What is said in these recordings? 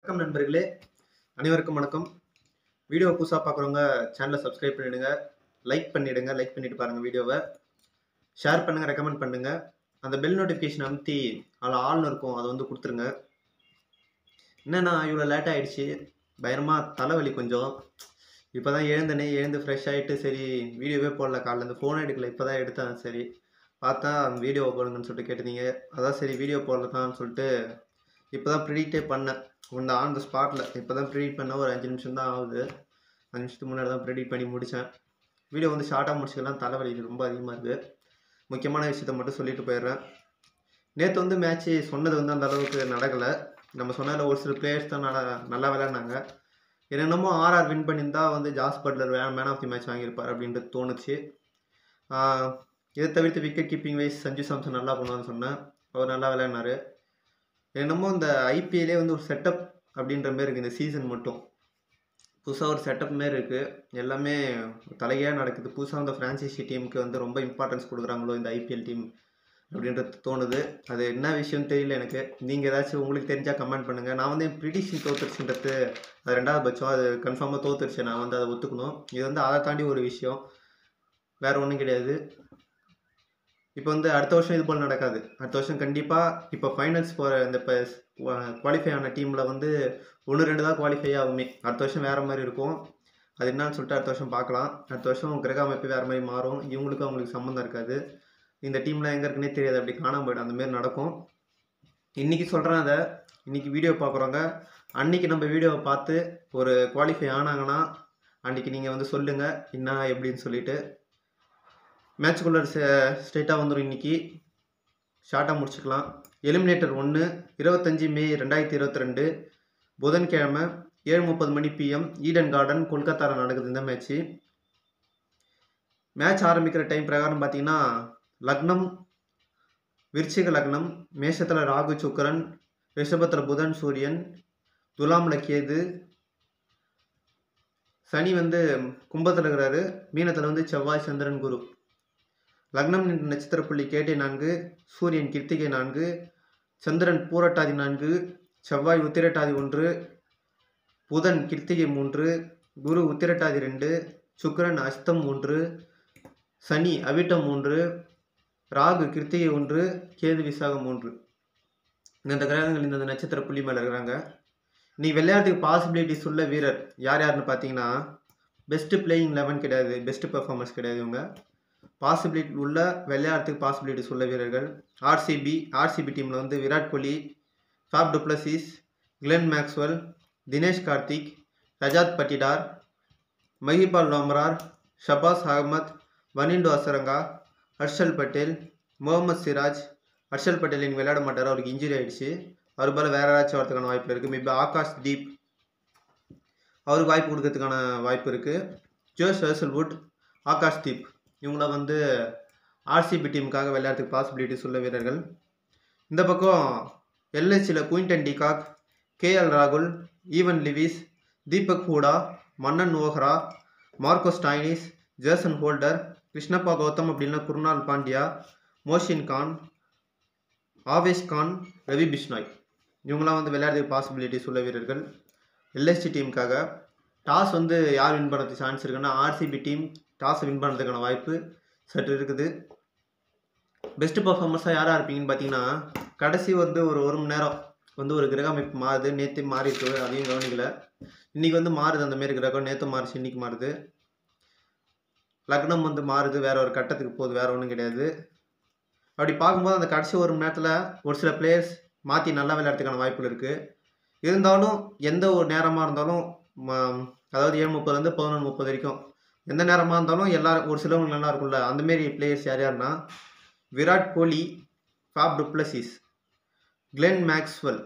வணக்கம் நண்பர்களே அனைவருக்கும் வணக்கம் வீடியோ புதுசாக பார்க்குறவங்க சேனலை சப்ஸ்கிரைப் பண்ணிடுங்க லைக் பண்ணிடுங்க லைக் பண்ணிட்டு பாருங்க வீடியோவை ஷேர் பண்ணுங்க ரெக்கமெண்ட் பண்ணுங்க அந்த பெல் நோட்டிஃபிகேஷன் அமுத்தி அதில் ஆள்னு இருக்கும் அதை வந்து கொடுத்துருங்க என்னண்ணா இவ்வளோ லேட் ஆயிடுச்சு பயங்கரமாக தலைவலி கொஞ்சம் இப்போ தான் எழுந்தனே எழுந்து ஃப்ரெஷ் ஆகிட்டு சரி வீடியோவே போடல காலைல இந்த ஃபோன் எடுக்கல இப்போ தான் எடுத்தேன் சரி பார்த்தா வீடியோ போடுங்கன்னு சொல்லிட்டு கேட்டிருந்தீங்க அதான் சரி வீடியோ போடலான்னு சொல்லிட்டு இப்போ தான் ப்ரிடிக்டே பண்ணேன் இந்த ஆன் த ஸ்பாட்டில் இப்போ தான் ப்ரிடிக்ட் பண்ண ஒரு அஞ்சு நிமிஷம் தான் ஆகுது அஞ்சு நிமிஷத்துக்கு முன்னாடி தான் ப்ரிடிக்ட் பண்ணி முடித்தேன் வீடியோ வந்து ஷார்ட்டாக முடிச்சுக்கலாம் தலைவலி ரொம்ப அதிகமாக இருக்குது முக்கியமான விஷயத்த மட்டும் சொல்லிட்டு போயிடுறேன் நேற்று வந்து மேட்ச்சு சொன்னது வந்து அந்த அளவுக்கு நடக்கலை நம்ம சொன்னதில் ஒரு சில பிளேயர்ஸ் தான் நல்லா நல்லா விளையாடினாங்க என்னென்னமோ ஆர்ஆர் வின் பண்ணியிருந்தா வந்து Jos Buttler man of the match வாங்கியிருப்பார் அப்படின்ட்டு தோணுச்சு ஆஹ் இதை தவிர்த்து wicket keeping wise Sanju Samson நல்லா பண்ணுவான்னு சொன்னேன் அவர் நல்லா விளையாடினாரு என்னமோ இந்த ஐபிஎல்லே வந்து ஒரு செட்டப் அப்படின்ற மாரி இருக்குது இந்த சீசன் மட்டும் புதுசாக ஒரு செட்டப் மாரி இருக்குது எல்லாமே தலையாக நடக்குது புதுசாக அந்த ஃப்ரான்ச்சைசி டீமுக்கு வந்து ரொம்ப இம்பார்ட்டன்ஸ் கொடுக்குறாங்களோ இந்த ஐபிஎல் டீம் அப்படின்றது தோணுது அது என்ன விஷயம்னு தெரியல எனக்கு நீங்கள் ஏதாச்சும் உங்களுக்கு தெரிஞ்சால் கமெண்ட் பண்ணுங்கள் நான் வந்து ப்ரிடிஷன் தோத்துருச்சுன்றது அது ரெண்டாவது பட்சம் அது கன்ஃபார்மாக தோத்துருச்சு நான் வந்து அதை ஒத்துக்கணும் இது வந்து அதை தாண்டி ஒரு விஷயம் வேறு ஒன்றும் கிடையாது இப்போ வந்து அடுத்த வருஷம் இது போல் நடக்காது அடுத்த வருஷம் கண்டிப்பாக இப்போ ஃபைனல்ஸ் போகிற இந்த இப்போ குவாலிஃபை ஆன டீமில் வந்து ஒன்று ரெண்டு தான் குவாலிஃபை ஆகுமே அடுத்த வருஷம் வேறு மாதிரி இருக்கும் அது என்னன்னு சொல்லிட்டு அடுத்த வருஷம் பார்க்கலாம் அடுத்த வருஷம் கிரக அமைப்பு வேறு மாதிரி மாறும் இவங்களுக்கும் அவங்களுக்கு சம்மந்தம் இருக்காது இந்த டீமில் எங்கே இருக்குன்னே தெரியாது அப்படி காணாம போய்டும் அந்த மாதிரி நடக்கும் இன்றைக்கி சொல்கிறேன் அதை இன்றைக்கி வீடியோ பார்க்குறவங்க அன்றைக்கி நம்ம வீடியோவை பார்த்து ஒரு குவாலிஃபை ஆனாங்கன்னா அன்றைக்கி நீங்கள் வந்து சொல்லுங்கள் என்ன எப்படின்னு சொல்லிட்டு மேட்ச்குள்ளே ஸ்ட்ரெயிட்டாக வந்துடும் இன்றைக்கி ஷார்ட்டாக முடிச்சுக்கலாம் எலிமினேட்டர் ஒன்று இருபத்தஞ்சி மே ரெண்டாயிரத்தி இருபத்தி ரெண்டு புதன்கிழமை ஏழு முப்பது மணி பிஎம் ஈடன் கார்டன் கொல்கத்தாவில் நடக்குது இந்த மேட்ச்சு மேட்ச் ஆரம்பிக்கிற டைம் பிரகாரம் பார்த்தீங்கன்னா லக்னம் விருச்சிக லக்னம் மேஷத்தில் ராகு சுக்கரன் ரிஷபத்தில் புதன் சூரியன் துலாமில் கேது சனி வந்து கும்பத்தில் இருக்கிறாரு மீனத்தில் வந்து செவ்வாய் சந்திரன் குரு லக்னம் என்ற நட்சத்திர புள்ளி கேட்டை நான்கு சூரியன் கிருத்திகை நான்கு சந்திரன் பூரட்டாதி நான்கு செவ்வாய் உத்திரட்டாதி ஒன்று புதன் கிருத்திகை மூன்று குரு உத்திரட்டாதி ரெண்டு சுக்கிரன் அஸ்தம் மூன்று சனி அவிட்டம் மூன்று ராகு கிருத்திகை ஒன்று கேது விசாகம் மூன்று இந்த கிரகங்கள் இந்த நட்சத்திர புள்ளி மேலே இருக்கிறாங்க நீ விளையாட்டுக்கு பாசிபிலிட்டிஸ் உள்ள வீரர் யார் யாருன்னு பார்த்தீங்கன்னா பெஸ்ட்டு பிளேயிங் லெவன் கிடையாது பெஸ்ட்டு பெர்ஃபார்மன்ஸ் கிடையாது இவங்க பாசிபிலிட்டி உள்ள விளையாட்டுக்கு பாசிபிலிட்டிஸ் உள்ள வீரர்கள் ஆர்சிபி ஆர்சிபி டீமில் வந்து Virat Kohli Faf du Plessis Glenn Maxwell Dinesh Karthik Rajat Patidar Mahipal Lomror Shahbaz Ahmed Wanindu Hasaranga Harshal Patel Mohammed Siraj Harshal Patel இன்னைக்கு விளையாட மாட்டார் அவருக்கு இன்ஜுரி ஆயிடுச்சு அவர் போல வேற யாராச்சும் வரதுக்கான வாய்ப்பு இருக்குது மேபி ஆகாஷ் தீப் அவருக்கு வாய்ப்பு கொடுக்கறதுக்கான வாய்ப்பு இருக்குது ஜோஸ் ஹர்சல்வுட் ஆகாஷ் தீப் இவங்கள வந்து ஆர்சிபி டீமுக்காக விளையாடுறதுக்கு பாசிபிலிட்டிஸ் உள்ள வீரர்கள் இந்த பக்கம் எல்எஸ்சியில் குயின்டன் டிகாக் கேஎல் ராகுல் Evin Lewis Deepak Hooda Manan Vohra Marcus Stoinis Jason Holder Krishnappa Gowtham அப்படின்னா குருணால் பாண்டியா மோஷின் கான் ஆவேஷ் கான் ரவி பிஷ்னாய் இவங்களாம் வந்து விளையாடுறதுக்கு பாசிபிலிட்டிஸ் உள்ள வீரர்கள் எல்எஸ்டி டீமுக்காக டாஸ் வந்து யார் வின் பண்ணுறதுக்கு சான்ஸ் இருக்குன்னா ஆர்சிபி டீம் டாஸை வின் பண்ணுறதுக்கான வாய்ப்பு சற்று இருக்குது பெஸ்ட் பர்ஃபார்மன்ஸாக யாராக இருப்பீங்கன்னு பார்த்தீங்கன்னா கடைசி வந்து ஒரு ஒரு மணி நேரம் வந்து ஒரு கிரக அமைப்பு மாறுது நேற்று மாறிட்டு அதையும் கவனிக்கல இன்றைக்கி வந்து மாறுது அந்த மாரி கிரகம் நேற்று மாறிச்சு இன்றைக்கி மாறுது லக்னம் வந்து மாறுது வேற ஒரு கட்டத்துக்கு போகுது வேற ஒன்றும் கிடையாது அப்படி பார்க்கும்போது அந்த கடைசி ஒரு மணி நேரத்தில் ஒரு சில பிளேயர்ஸ் மாற்றி நல்லா விளையாடுறதுக்கான வாய்ப்புகள் இருக்குது இருந்தாலும் எந்த ஒரு நேரமாக இருந்தாலும் ம- அதாவது ஏழு முப்பதுலேருந்து பதினொன்று முப்பது வரைக்கும் எந்த நேரமாக இருந்தாலும் எல்லாரும் ஒரு சிலவங்க நல்லா இருக்கும்ல அந்தமாரி பிளேயர்ஸ் யார் யாருன்னா Virat Kohli Faf du Plessis Glenn Maxwell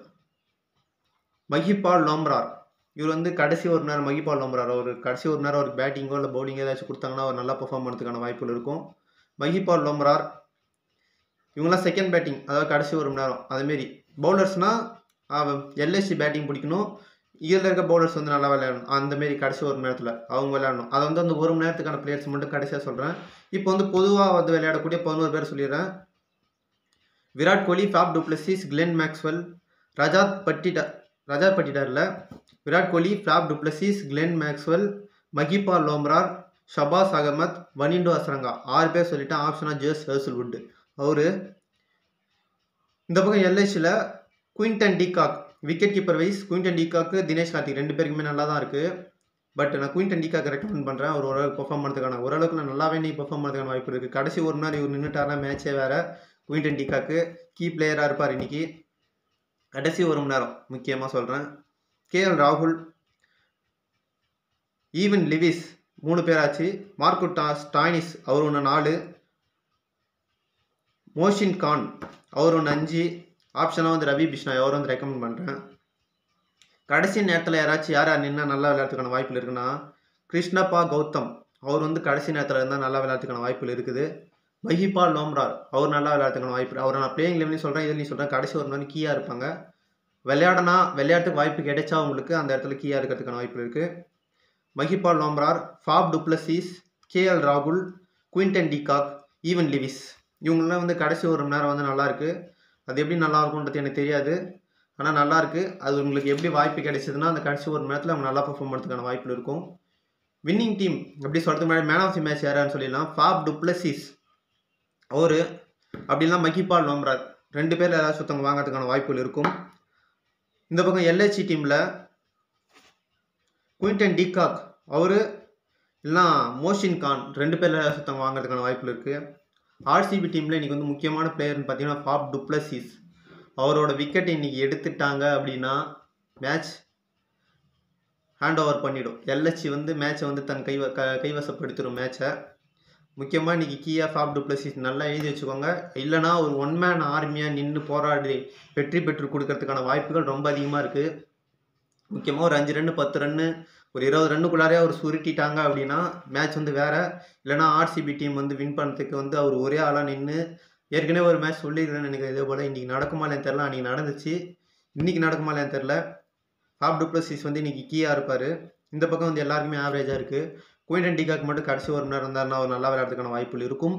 Mahipal Lomror இவர் வந்து கடைசி ஒரு நேரம் மஹிபால் லோம்ரார் ஒரு கடைசி ஒரு நேரம் ஒரு பேட்டிங்கோ இல்லை பவுலிங்கோ ஏதாச்சும் கொடுத்தாங்கன்னா அவர் நல்லா பெர்ஃபார்ம் பண்ணுறதுக்கான வாய்ப்புகள் இருக்கும் மஹிபால் லோம்ரார் இவங்களாம் செகண்ட் பேட்டிங் அதாவது கடைசி ஒரு மணி நேரம் அதுமாரி பவுலர்ஸ்னால் எல்எஸ்சி பேட்டிங் பிடிக்கணும் இதில் இருக்க பவுலர்ஸ் வந்து நல்லா விளையாடணும் அந்த மாரி கடைசி ஒரு மணி நேரத்தில் அவங்க விளையாடணும் அதை வந்து அந்த ஒரு மணி நேரத்துக்கான பிளேயர்ஸ் மட்டும் கடைசியாக சொல்கிறேன் இப்போ வந்து பொதுவாக வந்து விளையாடக்கூடிய பதினோரு பேர் சொல்லிடுறேன் Virat Kohli Faf du Plessis Glenn Maxwell ரஜாத் பட்டிடா ரஜா பட்டிடாரில் Virat கோலி flop du Plessis Glenn Maxwell மகிபா Lomror Shahbaz Ahmed Wanindu Azarenka ஆறு பேர் சொல்லிட்டேன் ஆப்ஷனாக ஜேஸ் ஹர்சல்வுட் அவரு இந்த பக்கம் எல்ஐசியில் Quinton de Kock wicket keeper wise Quinton de Kock Dinesh Karthik ரெண்டு பேருக்குமே நல்லா தான் இருக்குது பட் நான் குயின்டன் டிகாக் ரெக்கமெண்ட் பண்ணுறேன் அவர் ஓரளவுக்கு பெர்ஃபார்ம் பண்ணுறதுக்கான ஓரளவுக்கு நான் நல்லாவே நீ பெர்ஃபார்ம் பண்ணுறதுக்கான வாய்ப்பு இருக்குது கடைசி ஒரு நாள் இவர் நின்றுட்டாருனா மேட்சே வேறு குயின்டன் டிகாக்கு கீ பிளேயராக இருப்பார் இன்னைக்கு கடைசி ஒரு மணி நேரம் முக்கியமாக சொல்கிறேன் கேஎல் ராகுல் ஈவன் லிவிஸ் மூணு பேராச்சு மார்க்குட்டா ஸ்டாயினிஸ் அவர் ஒன்று நாலு மோஷின் கான் அவர் ஒன்று அஞ்சு ஆப்ஷனாக வந்து ரவி பிஷ்னாய் அவர் வந்து ரெக்கமெண்ட் பண்ணுறேன் கடைசி நேரத்தில் யாராச்சும் யார் யார் நின்னா நல்லா விளையாடுறதுக்கான வாய்ப்புகள் இருக்குன்னா கிருஷ்ணப்பா கௌதம் அவர் வந்து கடைசி நேரத்தில் இருந்தால் நல்லா விளையாடுறதுக்கான வாய்ப்புகள் இருக்குது மஹிபா லோம்ரார் அவர் நல்லா விளையாடுறதுக்கான வாய்ப்பு அவரை நான் பிளேயிங் லெவலையும் சொல்கிறேன் இதுலையும் சொல்கிறேன் கடைசி ஒரு நாள் கீயாக இருப்பாங்க விளையாடனா விளையாட்டுக்கு வாய்ப்பு கிடைச்சா அவங்களுக்கு அந்த இடத்துல கீயாக இருக்கிறதுக்கான வாய்ப்பு இருக்குது Mahipal Lomror Faf du Plessis KL ராகுல் குயின்டன் டிகாக் ஈவன் லிவிஸ் இவங்களாம் வந்து கடைசி ஒரு மணி நேரம் வந்து நல்லாயிருக்கு அது எப்படி நல்லா இருக்கும்ன்றது எனக்கு தெரியாது ஆனால் நல்லாயிருக்கு அது உங்களுக்கு எப்படி வாய்ப்பு கிடைச்சதுன்னா அந்த கடைசி ஒரு மணி நேரத்தில் அவங்க நல்லா பர்ஃபார்ம் பண்ணுறதுக்கான வாய்ப்பு இருக்கும் வின்னிங் டீம் எப்படி சொல்கிறதுக்கு முன்னாடி மேன் ஆஃப் தி மேட்ச் யாரான்னு சொல்லிடலாம் ஃபாப் டுப்ளசிஸ் அவர் அப்படிலாம் மகிபால் லோம்ரார் ரெண்டு பேர் ஏதாச்சும் ஒருத்தவங்க வாங்குறதுக்கான வாய்ப்புகள் இருக்கும் இந்த பக்கம் எல்ஹெச்சி டீமில் குயின்டன் டிகாக் அவர் இல்லைனா மோஷின் கான் ரெண்டு பேரில் ஏதாச்சும் ஒருத்தவங்க வாங்குறதுக்கான வாய்ப்புகள் இருக்குது ஆர்சிபி டீமில் இன்றைக்கி வந்து முக்கியமான பிளேயர்னு பார்த்தீங்கன்னா ஃபாப் டுப்ளசிஸ் அவரோட விக்கெட்டை இன்றைக்கி எடுத்துட்டாங்க அப்படின்னா மேட்ச் ஹேண்ட் ஓவர் பண்ணிடும் எல்ஹெச்சி வந்து மேட்சை வந்து தன் கைவ க கைவசப்படுத்திடும் மேட்சை முக்கியமாக இன்றைக்கி கீயா ஃபாப் டுப்ளசிஸ் நல்லா எழுதி வச்சுக்கோங்க இல்லைனா ஒரு ஒன் மேன் ஆர்மியாக நின்று போராடி வெற்றி பெற்று கொடுக்கறதுக்கான வாய்ப்புகள் ரொம்ப அதிகமாக இருக்குது முக்கியமாக ஒரு அஞ்சு ரன்னு பத்து ரன்னு ஒரு இருபது ரன்னுக்குள்ளாரே அவர் சுருட்டிட்டாங்க அப்படின்னா மேட்ச் வந்து வேறு இல்லைனா ஆர்சிபி டீம் வந்து வின் பண்ணுறதுக்கு வந்து அவர் ஒரே ஆளாக நின்று ஏற்கனவே ஒரு மேட்ச் சொல்லியிருக்கேன்னு நினைக்கிறேன் இதே போல் இன்றைக்கி நடக்குமா இல்லைன்னு தெரில அன்றைக்கி நடந்துச்சு இன்றைக்கி நடக்குமா இல்லைன்னு தெரில ஃபாப் டுப்ளசிஸ் வந்து இன்றைக்கி கீயாக இருப்பார் இந்த பக்கம் வந்து எல்லாருக்குமே ஆவரேஜாக இருக்குது குயின்டன் டிகாக் மட்டும் கடைசி ஒரு மணி நேரம் இருந்தாருன்னா அவர் நல்லா விளையாடுறதுக்கான வாய்ப்புகள் இருக்கும்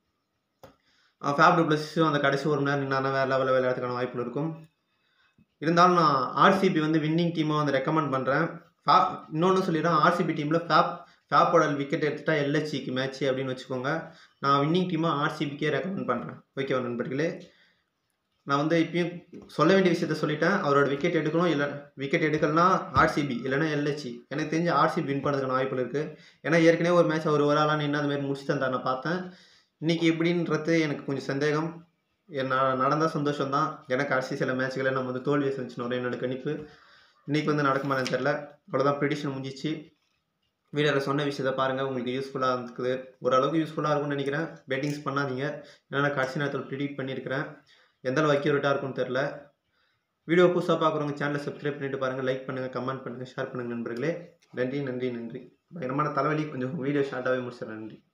ஃபேப் டுப்ளஸும் அந்த கடைசி ஒரு மணி நேரம் நின்னாருன்னா வேறு லெவலில் விளையாடுறதுக்கான வாய்ப்புகள் இருக்கும் இருந்தாலும் நான் ஆர்சிபி வந்து வின்னிங் டீமாக வந்து ரெக்கமெண்ட் பண்ணுறேன் ஃபா இன்னொன்று சொல்லிடுறேன் ஆர்சிபி டீமில் ஃபேப் ஃபேப்போட விக்கெட் எடுத்துட்டா எல்ஹெச்சிக்கு மேட்ச் அப்படின்னு வச்சுக்கோங்க நான் வின்னிங் டீமாக ஆர்சிபிக்கே ரெக்கமெண்ட் பண்ணுறேன் ஓகேவா நண்பர்களே நான் வந்து இப்பயும் சொல்ல வேண்டிய விஷயத்த சொல்லிட்டேன் அவரோட விக்கெட் எடுக்கணும் இல்லை விக்கெட் எடுக்கலனா ஆர்சிபி இல்லைனா எல்ஹெச்சி எனக்கு தெரிஞ்சு ஆர்சிபி வின் பண்ணுறதுக்கான வாய்ப்புகள் இருக்குது ஏன்னா ஏற்கனவே ஒரு மேட்ச் அவர் ஒரு ஆளாக நின்று அந்த மாதிரி முடிச்சு தந்தார் நான் பார்த்தேன் இன்றைக்கி எப்படின்றது எனக்கு கொஞ்சம் சந்தேகம் நான் நடந்தால் சந்தோஷம் தான் எனக்கு கடைசி சில மேட்ச்களை நம்ம வந்து தோல்வியை செஞ்சுன்னு வரும் என்னோட கணிப்பு இன்றைக்கி வந்து நடக்குமான்னு தெரில அவ்வளோதான் ப்ரிடிஷன் முடிஞ்சிச்சு வீடியோவில் சொன்ன விஷயத்தை பாருங்கள் உங்களுக்கு யூஸ்ஃபுல்லாக இருக்குது ஓரளவுக்கு யூஸ்ஃபுல்லாக இருக்கும்னு நினைக்கிறேன் பெட்டிங்ஸ் பண்ணாதீங்க ஏன்னா நான் கடைசி நேரத்தில் ப்ரிடிக்ட் பண்ணியிருக்கிறேன் எந்த அளவு அக்யூரேட்டாக இருக்கும்னு தெரில வீடியோ புதுசாக பார்க்குறவங்க சேனலை சப்ஸ்கிரைப் பண்ணிட்டு பாருங்கள் லைக் பண்ணுங்கள் கமெண்ட் பண்ணுங்கள் ஷேர் பண்ணுங்கள் நண்பர்களே நன்றி நன்றி நன்றி பயங்கரமான தலைவலி கொஞ்சம் வீடியோ ஷார்ட்டாகவே முடிச்சிடறேன் நன்றி